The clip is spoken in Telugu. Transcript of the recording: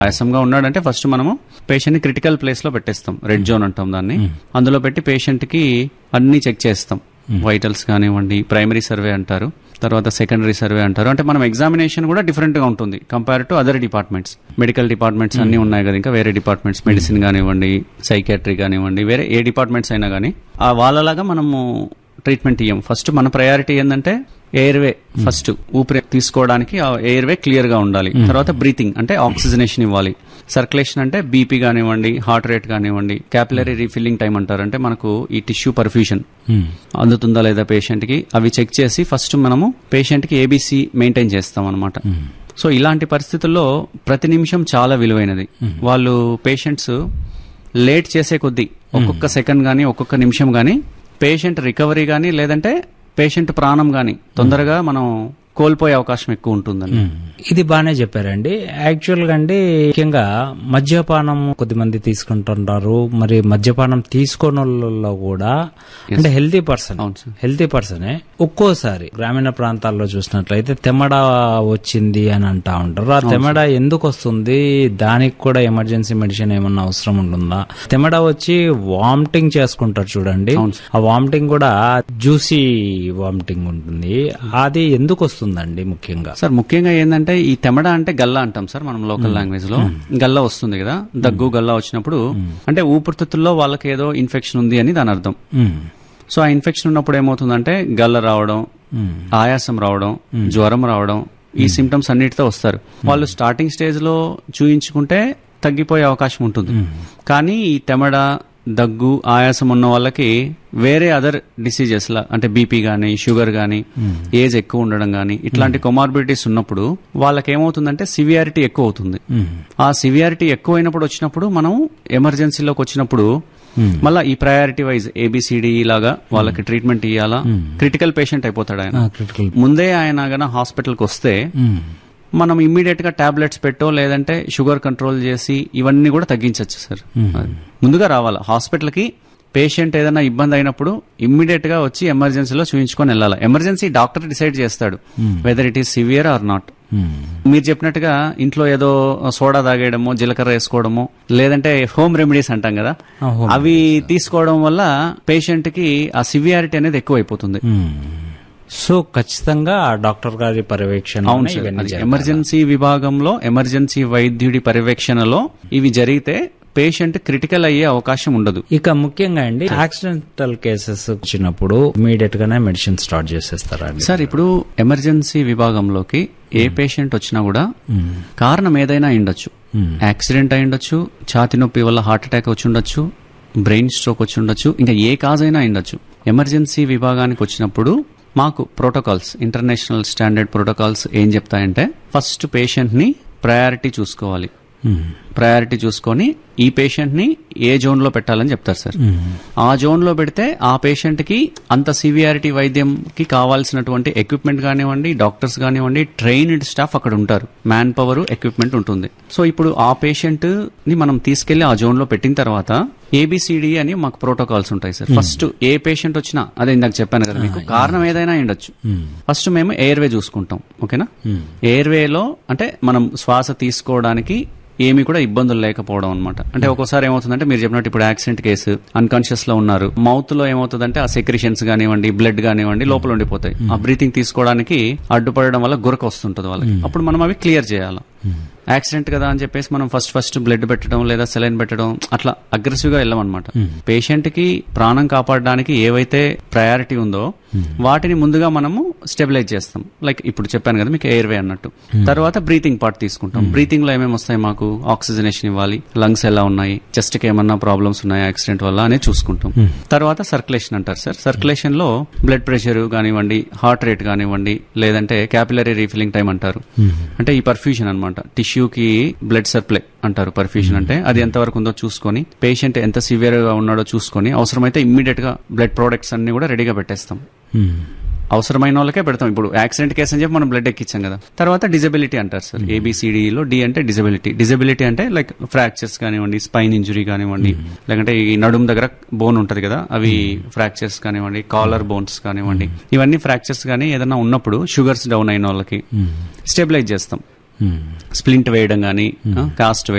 ఆయాసంగా ఉన్నాడంటే ఫస్ట్ మనము పేషెంట్ ని క్రిటికల్ ప్లేస్ లో పెట్టేస్తాం రెడ్ జోన్ అంటాం దాన్ని అందులో పెట్టి పేషెంట్ కి అన్ని చెక్ చేస్తాం వైటల్స్ కానివ్వండి ప్రైమరీ సర్వే అంటారు తర్వాత సెకండరీ సర్వే అంటారు అంటే మనం ఎగ్జామినేషన్ కూడా డిఫరెంట్ గా ఉంటుంది compare to other departments medical departments అన్ని ఉన్నాయి కదా ఇంకా వేరే డిపార్ట్మెంట్స్ మెడిసిన్ కానివ్వండి సైకాట్రీ కానివ్వండి వేరే ఏ డిపార్ట్మెంట్స్ అయినా కానీ ఆ వాళ్ళలాగా మనము ట్రీట్మెంట్ ఇయ్యం ఫస్ట్ మన ప్రయారిటీ ఏంటంటే ఎయిర్వే ఫస్ట్ ఊపిరి తీసుకోవడానికి ఆ ఎయిర్వే క్లియర్ గా ఉండాలి తర్వాత బ్రీతింగ్ అంటే ఆక్సిజనేషన్ ఇవ్వాలి సర్క్యులేషన్ అంటే బీపీ కానివ్వండి హార్ట్ రేట్ కానివ్వండి క్యాపిలరీ రీఫిల్లింగ్ టైం అంటారు అంటే మనకు ఈ టిష్యూ పర్ఫ్యూషన్ అందుతుందా లేదా పేషెంట్ కి అవి చెక్ చేసి ఫస్ట్ మనము పేషెంట్ కి ఏబీసీ మెయింటైన్ చేస్తాం అనమాట సో ఇలాంటి పరిస్థితుల్లో ప్రతి నిమిషం చాలా విలువైనది వాళ్ళు పేషెంట్స్ లేట్ చేసే కొద్దీ ఒక్కొక్క సెకండ్ గానీ ఒక్కొక్క నిమిషం గానీ పేషెంట్ రికవరీ గానీ లేదంటే పేషెంట్ ప్రాణం గానీ తొందరగా మనం కోల్పోయే అవకాశం ఎక్కువ ఉంటుందండి ఇది బాగానే చెప్పారండి యాక్చువల్ గా అండి ముఖ్యంగా మద్యపానం కొద్దిమంది తీసుకుంటుంటారు మరి మద్యపానం తీసుకోని వాళ్ళలో కూడా అంటే హెల్తీ పర్సన్ అవును సార్. హెల్తీ పర్సనే ఒక్కోసారి గ్రామీణ ప్రాంతాల్లో చూసినట్లయితే తెమ్మడ వచ్చింది అని అంటా ఉంటారు ఆ తెమ్మడ ఎందుకు వస్తుంది దానికి కూడా ఎమర్జెన్సీ మెడిసిన్ ఏమన్నా అవసరం ఉంటుందా తెమ్మడ వచ్చి వామిటింగ్ చేసుకుంటారు చూడండి అవును ఆ వామిటింగ్ కూడా జ్యూసీ వామిటింగ్ ఉంటుంది అది ఎందుకు వస్తుందండి ముఖ్యంగా సార్ ముఖ్యంగా ఏంటంటే ఈ తెమడ అంటే గల్లా అంటాం సార్ మనం లోకల్ లాంగ్వేజ్ లో గల్లా వస్తుంది కదా దగ్గు గల్లా వచ్చినప్పుడు అంటే ఊపిరితిత్తుల్లో వాళ్ళకి ఏదో ఇన్ఫెక్షన్ ఉంది అని దాని అర్థం మ్మ్. సో ఆ ఇన్ఫెక్షన్ ఉన్నప్పుడు ఏమవుతుందంటే గల్ల రావడం మ్మ్. ఆయాసం రావడం జ్వరం రావడం ఈ సిమ్టమ్స్ అన్నిటితో వస్తారు వాళ్ళు స్టార్టింగ్ స్టేజ్ లో చూయించుకుంటే తగ్గిపోయే అవకాశం ఉంటుంది కానీ ఈ తెమడ దగ్గు ఆయాసం ఉన్న వాళ్ళకి వేరే అదర్ డిసీజెస్ లా అంటే బీపీ గానీ షుగర్ గానీ ఏజ్ ఎక్కువ ఉండడం గానీ ఇట్లాంటి కొమార్బిడిటీస్ ఉన్నప్పుడు వాళ్ళకి ఏమవుతుందంటే సివియారిటీ ఎక్కువ అవుతుంది మ్మ్. ఆ సివియారిటీ ఎక్కువైనప్పుడు వచ్చినప్పుడు మనం ఎమర్జెన్సీలోకి వచ్చినప్పుడు మళ్ళా ఈ ప్రయారిటీ వైజ్ ఏబిసిడి లాగా వాళ్ళకి ట్రీట్మెంట్ ఇవ్వాలా క్రిటికల్ పేషెంట్ అయిపోతాడు ఆయన ఆ, క్రిటికల్ ముందే ఆయన గన హాస్పిటల్కి వస్తే మ్మ్. మనం ఇమ్మీడియట్ గా టాబ్లెట్స్ పెట్టో లేదంటే షుగర్ కంట్రోల్ చేసి ఇవన్నీ కూడా తగ్గించవచ్చు సార్ అది. ముందుగా రావాలి హాస్పిటల్కి పేషెంట్ ఏదైనా ఇబ్బంది అయినప్పుడు ఇమ్మీడియట్ గా వచ్చి ఎమర్జెన్సీలో చూయించుకొని వెళ్ళాలి ఎమర్జెన్సీ డాక్టర్ డిసైడ్ చేస్తాడు whether it is severe or not hmm. మీరు చెప్పినట్టుగా ఇంట్లో ఏదో సోడా తాగేయడమో జీలకర్ర వేసుకోవడమో లేదంటే హోమ్ రెమెడీస్ అంటాం కదా ఆ, home అవి తీసుకోవడం వల్ల పేషెంట్ కి ఆ సివియారిటీ అనేది ఎక్కువైపోతుంది మ్మ్. సో ఖచ్చితంగా ఆ డాక్టర్ గారి పర్యవేక్షణ అవును సార్ అది ఎమర్జెన్సీ విభాగంలో ఎమర్జెన్సీ వైద్యుడి పర్యవేక్షణలో ఇవి జరిగితే పేషెంట్ క్రిటికల్ అయ్యే అవకాశం ఉండదు ఇక ముఖ్యంగా అండి యాక్సిడెంటల్ కేసెస్ వచ్చినప్పుడు ఇమీడియట్ గానే మెడిసిన్ స్టార్ట్ చేసేస్తారా అండి సార్ ఇప్పుడు ఎమర్జెన్సీ విభాగంలోకి ఏ పేషెంట్ వచ్చినా కూడా కారణం ఏదైనా ఉండొచ్చు మ్మ్. యాక్సిడెంట్ అయి ఉండొచ్చు ఛాతి నొప్పి వల్ల హార్ట్ అటాక్ వచ్చి ఉండొచ్చు బ్రెయిన్ స్ట్రోక్ వచ్చి ఉండొచ్చు ఇంకా ఏ కాజ్ అయినా ఉండొచ్చు ఎమర్జెన్సీ విభాగానికి వచ్చినప్పుడు మాకు ప్రోటోకాల్స్ ఇంటర్నేషనల్ స్టాండర్డ్ ప్రోటోకాల్స్ ఏం చెప్తాయంటే ఫస్ట్ పేషెంట్ ని ప్రయారిటీ చూసుకోవాలి మ్మ్. ప్రయారిటీ చూసుకొని ఈ పేషెంట్ ని ఏ జోన్ లో పెట్టాలని చెప్తారు సార్ మ్మ్. ఆ జోన్ లో పెడితే ఆ పేషెంట్ కి అంత సివియారిటీ వైద్యంకి కావాల్సినటువంటి ఎక్విప్మెంట్ కానివ్వండి డాక్టర్స్ కానివ్వండి ట్రైన్డ్ స్టాఫ్ అక్కడ ఉంటారు మ్యాన్ పవర్ ఎక్విప్మెంట్ ఉంటుంది సో ఇప్పుడు ఆ పేషెంట్ ని మనం తీసుకెళ్లి ఆ జోన్ లో పెట్టిన తర్వాత ఏబిసిడి అని మాకు ప్రోటోకాల్స్ ఉంటాయి సార్ ఫస్ట్ ఏ పేషెంట్ వచ్చినా అదే ఇందాక చెప్పాను కదా మీకు కారణం ఏదైనా ఉండొచ్చు ఫస్ట్ మేము ఎయిర్వే చూసుకుంటాం ఓకేనా ఎయిర్వేలో అంటే మనం శ్వాస తీసుకోవడానికి ఏమి కూడా ఇబ్బందులు లేకపోవడం అనమాట అంటే ఒక్కోసారి ఏమవుతుందంటే మీరు చెప్పినట్టు ఇప్పుడు యాక్సిడెంట్ కేసు అన్కాన్షియస్ లో ఉన్నారు మౌత్ లో ఏమవుతుందంటే ఆ సెక్రిషన్స్ కానివ్వండి బ్లడ్ కానివ్వండి లోపల ఉండిపోతాయి ఆ బ్రీతింగ్ తీసుకోవడానికి అడ్డుపడడం వల్ల గురక వస్తుంటది వాళ్ళకి అప్పుడు మనం అవి క్లియర్ చేయాలి యాక్సిడెంట్ కదా అని చెప్పేసి మనం ఫస్ట్ ఫస్ట్ బ్లడ్ పెట్టడం లేదా సెలైన్ పెట్టడం అట్లా అగ్రెసివ్ గా వెళ్ళమన్నమాట పేషెంట్ కి ప్రాణం కాపాడడానికి ఏవైతే ప్రయారిటీ ఉందో వాటిని ముందుగా మనము స్టెబిలైజ్ చేస్తాం లైక్ ఇప్పుడు చెప్పాను కదా మీకు ఎయిర్వే అన్నట్టు తర్వాత బ్రీతింగ్ పార్ట్ తీసుకుంటాం బ్రీతింగ్ లో ఏమేమి వస్తాయి మాకు ఆక్సిజనేషన్ ఇవ్వాలి లంగ్స్ ఎలా ఉన్నాయి చెస్ట్ కి ఏమన్నా ప్రాబ్లమ్స్ ఉన్నాయా యాక్సిడెంట్ వల్ల అనేది చూసుకుంటాం తర్వాత సర్క్యులేషన్ అంటారు సార్ సర్క్యులేషన్ లో బ్లడ్ ప్రెషర్ కానివ్వండి హార్ట్ రేట్ కానివ్వండి లేదంటే క్యాపిలరీ రీఫిలింగ్ టైం అంటారు అంటే ఈ పర్ఫ్యూషన్ అనమాట టిష్యూకి బ్లడ్ సప్లై అంటారు పర్ఫ్యూషన్ అంటే అది ఎంతవరకు ఉందో చూసుకొని పేషెంట్ ఎంత సివియర్ గా ఉన్నాడో చూసుకొని అవసరమైతే ఇమ్మీడియట్ గా బ్లడ్ ప్రొడక్ట్స్ అన్ని కూడా రెడీగా పెట్టేస్తాం మ్మ్. అవసరమైన వాళ్ళకే పెడతాం ఇప్పుడు యాక్సిడెంట్ కేసు అని చెప్పి మనం బ్లడ్ ఎక్కించాం కదా తర్వాత డిజబిలిటీ అంటారు సార్ ఏబిసిడిలో డి అంటే డిజబిలిటీ డిజబిలిటీ అంటే లైక్ ఫ్రాక్చర్స్ కానివ్వండి స్పైన్ ఇంజురీ కానివ్వండి లేకంటే ఈ నడుము దగ్గర బోన్ ఉంటది కదా అవి ఫ్రాక్చర్స్ కానివ్వండి కాలర్ బోన్స్ కానివ్వండి ఇవన్నీ ఫ్రాక్చర్స్ కానీ ఏదైనా ఉన్నప్పుడు షుగర్స్ డౌన్ అయిన వాళ్ళకి స్టెబిలైజ్ చేస్తాం Hmm. స్ప్లింట్ వేయడం కానీ కాస్ట్